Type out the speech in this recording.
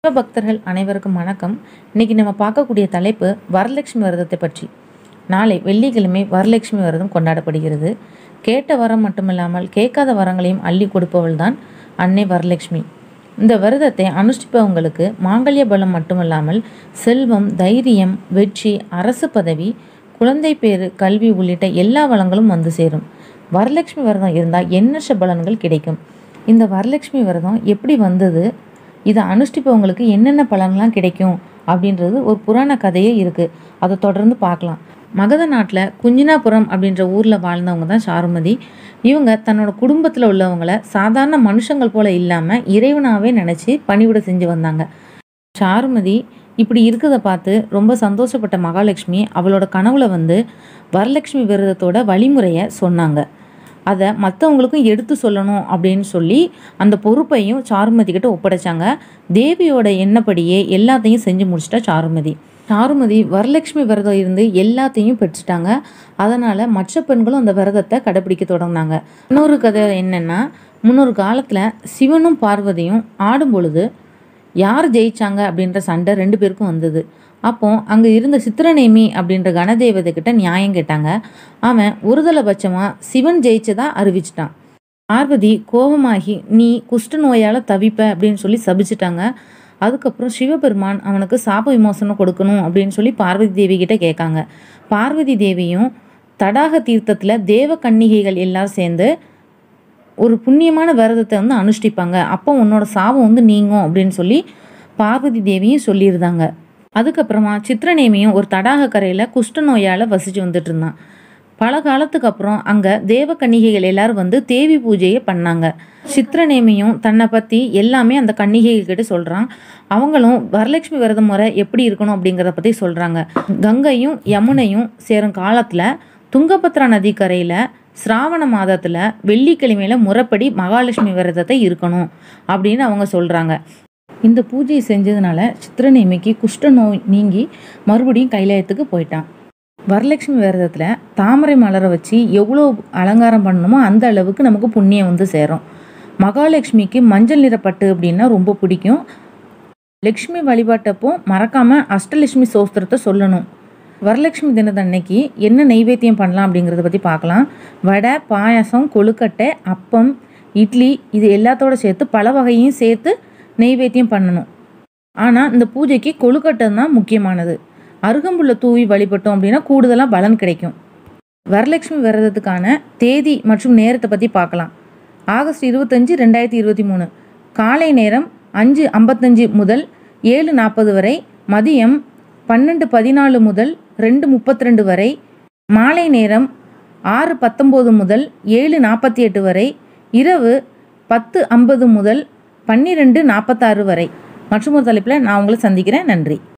பக்தர்கள் அனைவருக்கும் வணக்கம் இன்னைக்கு நம்ம பார்க்கக்கூடிய தலைப்பு வரலட்சுமி விரதத்தை பற்றி நாளை வெள்ளிக்கிழமை வரலட்சுமி விரதம் கொண்டாடப்படுகிறது கேட்ட வரம் மட்டுமில்லாமல் கேட்காத வரங்களையும் அள்ளி கொடுப்பவள் தான் அன்னை வரலட்சுமி இந்த விரதத்தை அனுஷ்டிப்பவங்களுக்கு மாங்கல்ய பலம் மட்டுமல்லாமல் செல்வம் தைரியம் வெற்றி அரசு பதவி குழந்தை பேறு கல்வி உள்ளிட்ட எல்லா வளங்களும் வந்து சேரும் வரலட்சுமி விரதம் இருந்தால் எண்ணற்ற பலன்கள் கிடைக்கும் இந்த வரலட்சுமி விரதம் எப்படி வந்தது இதை அனுஷ்டிப்பவங்களுக்கு என்னென்ன பலன்லாம் கிடைக்கும் அப்படின்றது ஒரு புராண கதையே இருக்குது அதை தொடர்ந்து பார்க்கலாம் மகத நாட்டில் குஞ்சினாபுரம் அப்படின்ற ஊரில் வாழ்ந்தவங்க தான் சாருமதி இவங்க தன்னோட குடும்பத்தில் உள்ளவங்கள சாதாரண மனுஷங்கள் போல இல்லாமல் இறைவனாகவே நினச்சி பணிவிட செஞ்சு வந்தாங்க சாருமதி இப்படி இருக்கிறத பார்த்து ரொம்ப சந்தோஷப்பட்ட மகாலட்சுமி அவளோட கனவுல வந்து வரலட்சுமி விரதத்தோட வழிமுறையை சொன்னாங்க அதை மற்றவங்களுக்கும் எடுத்து சொல்லணும் அப்படின்னு சொல்லி அந்த பொறுப்பையும் சாருமதி கிட்ட ஒப்படைச்சாங்க தேவியோட எண்ணப்படியே எல்லாத்தையும் செஞ்சு முடிச்சிட்டா சாருமதி சாருமதி வரலட்சுமி விரதம் இருந்து எல்லாத்தையும் பெற்றுட்டாங்க அதனால் மற்ற பெண்களும் அந்த விரதத்தை கடைப்பிடிக்க தொடங்கினாங்க இன்னொரு கதை என்னென்னா முன்னொரு காலத்தில் சிவனும் பார்வதியும் ஆடும் பொழுது யார் ஜெயிச்சாங்க அப்படின்ற சண்டை ரெண்டு பேருக்கும் வந்தது அப்போ அங்கே இருந்த சித்திரநேமி அப்படின்ற கணதேவதை கிட்ட நியாயம் கேட்டாங்க அவன் ஒருதலை பட்சமாக சிவன் ஜெயிச்சதா அறிவிச்சிட்டான் பார்வதி கோபமாகி நீ குஷ்ட நோயால் தவிப்ப அப்படின்னு சொல்லி சபிச்சிட்டாங்க அதுக்கப்புறம் சிவபெருமான் அவனுக்கு சாப விமோசனம் கொடுக்கணும் அப்படின்னு சொல்லி பார்வதி தேவி கிட்ட கேட்காங்க பார்வதி தேவியும் தடாக தீர்த்தத்தில் தேவ கன்னிகைகள் எல்லாரும் சேர்ந்து ஒரு புண்ணியமான விரதத்தை வந்து அனுஷ்டிப்பாங்க அப்போ உன்னோட சாபம் வந்து நீங்கும் அப்படின்னு சொல்லி பார்வதி தேவியும் சொல்லியிருந்தாங்க அதுக்கப்புறமா சித்திரநேமியும் ஒரு தடாக கரையில் குஷ்ட நோயால் வசித்து வந்துட்டு இருந்தான் பல காலத்துக்கு அப்புறம் அங்கே தேவ கன்னிகைகள் எல்லாரும் வந்து தேவி பூஜையை பண்ணாங்க சித்திரநேமியும் தன்னை பற்றி எல்லாமே அந்த கன்னிகைகள் கிட்ட சொல்கிறான் அவங்களும் வரலட்சுமி விரத முறை எப்படி இருக்கணும் அப்படிங்கிறத பற்றி சொல்கிறாங்க கங்கையும் யமுனையும் சேரும் காலத்தில் துங்கபத்ரா நதி கரையில் சிராவண மாதத்தில் வெள்ளிக்கிழமையில் முறைப்படி மகாலட்சுமி விரதத்தை இருக்கணும் அப்படின்னு அவங்க சொல்கிறாங்க இந்த பூஜையை செஞ்சதுனால சித்திரநேமிக்கு குஷ்ட நோய் நீங்கி மறுபடியும் கைலாயத்துக்கு போயிட்டான் வரலட்சுமி விரதத்தில் தாமரை மலரை வச்சு எவ்வளோ அலங்காரம் பண்ணணுமோ அந்த அளவுக்கு நமக்கு புண்ணியம் வந்து சேரும் மகாலட்சுமிக்கு மஞ்சள் நிறப்பட்டு அப்படின்னா ரொம்ப பிடிக்கும் லக்ஷ்மி வழிபாட்டப்போ மறக்காமல் அஷ்டலட்சுமி சோஸ்திரத்தை சொல்லணும் வரலட்சுமி தினத்தன்னைக்கு என்ன நெய்வேத்தியம் பண்ணலாம் அப்படிங்கிறத பற்றி பார்க்கலாம் வடை பாயாசம் கொழுக்கட்டை அப்பம் இட்லி இது எல்லாத்தோட சேர்த்து பல வகையும் சேர்த்து நெய்வேத்தியம் பண்ணணும் ஆனால் இந்த பூஜைக்கு கொழுக்கட்டை தான் முக்கியமானது அருகம்புல்ல தூவி வழிபட்டோம் அப்படின்னா கூடுதலாக பலன் கிடைக்கும் வரலட்சுமி விரதத்துக்கான தேதி மற்றும் நேரத்தை பற்றி பார்க்கலாம் ஆகஸ்ட் இருபத்தஞ்சி ரெண்டாயிரத்தி இருபத்தி மூணு காலை நேரம் அஞ்சு ஐம்பத்தஞ்சு முதல் ஏழு நாற்பது வரை மதியம் பன்னெண்டு பதினாலு முதல் ரெண்டு முப்பத்தி ரெண்டு வரை மாலை நேரம் ஆறு பத்தொம்போது முதல் ஏழு நாற்பத்தி எட்டு வரை இரவு பத்து ஐம்பது முதல் பன்னிரெண்டு நாற்பத்தாறு வரை மற்றும் ஒரு தலைப்பில் நான் உங்களை சந்திக்கிறேன் நன்றி